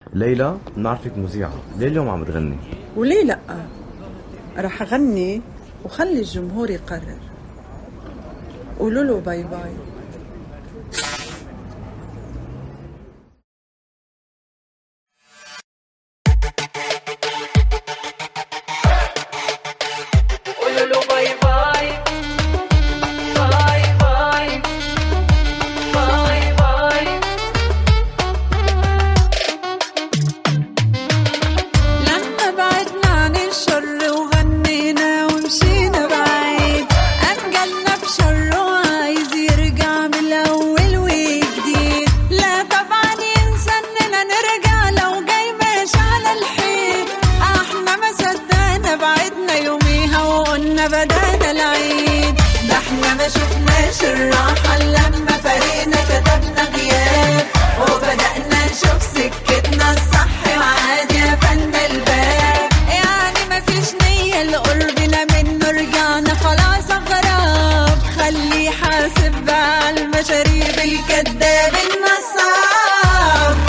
ليلى بنعرفك مذيعة ليه اليوم عم تغني؟ وليه لأ؟ رح أغني وخلي الجمهور يقرر قولوا له باي باي قولوا له باي باي باي باي باي باي لما بعدنا عن الشر وغنينا ومشينا بعيد أنجلنا بشر وعايز يرجع من الأول وجديد لا طبعا ينسى إننا نرجع لو جاي ماشي على الحيط احنا ما صدقنا بعدنا يوميها وقلنا بدانا العيد ده احنا ما شفناش الراحة لما فريقنا كتبنا غياب وبدأنا نشوف سكتنا الصح وعادي يا فن الباب يعني ما فيش نية لقربنا منه رجعنا خلاص غراب خليه حاسب بقى على المشاريب الكداب النصاب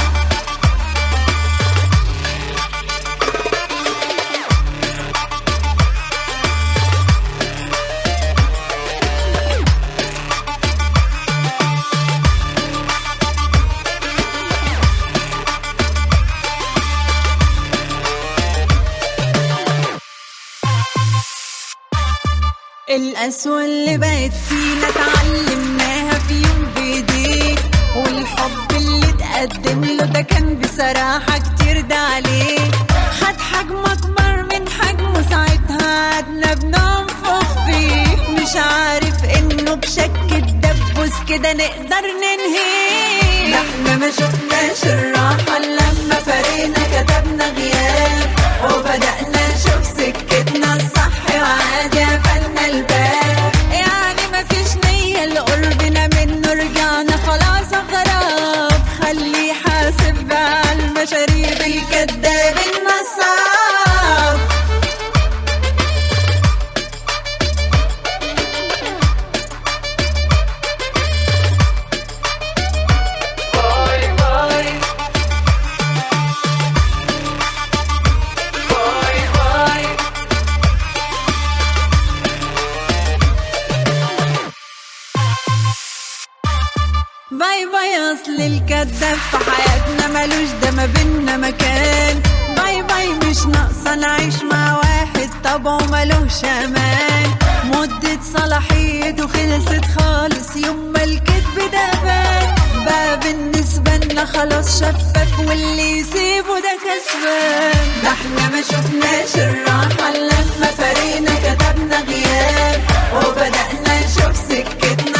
القسوة اللي بقت فينا اتعلمناها في يوم بايديك والحب اللي اتقدم له ده كان بصراحة كتير ده عليه خد حجم أكبر من حجمه ساعتها قعدنا بننفخ فيه مش عارف إنه بشك الدبوس كده نقدر ننهيه ده احنا ما شفناش الراحة لما فرينا كتبنا غياب وبدأنا نشوف سكتنا الصح وعادي يا فن الباب يعني ما فيش نية لقربنا منه رجعنا خلاص غراب خليه حاسب بقى على المشاريب الكداب النصاب باي باي باي باي باي باي اصل الكداب في حياتنا ملوش ده ما بينا مكان باي باي مش ناقصه نعيش مع واحد طبعه ملوش امان مدة صلاحيته خلصت خالص يوم ما الكدب ده بان بقى بالنسبة لنا خلاص شفاف واللي يسيبه ده كسبان ده احنا ما شفناش الراحة لما فرينا كتبنا غياب وبدأنا نشوف سكتنا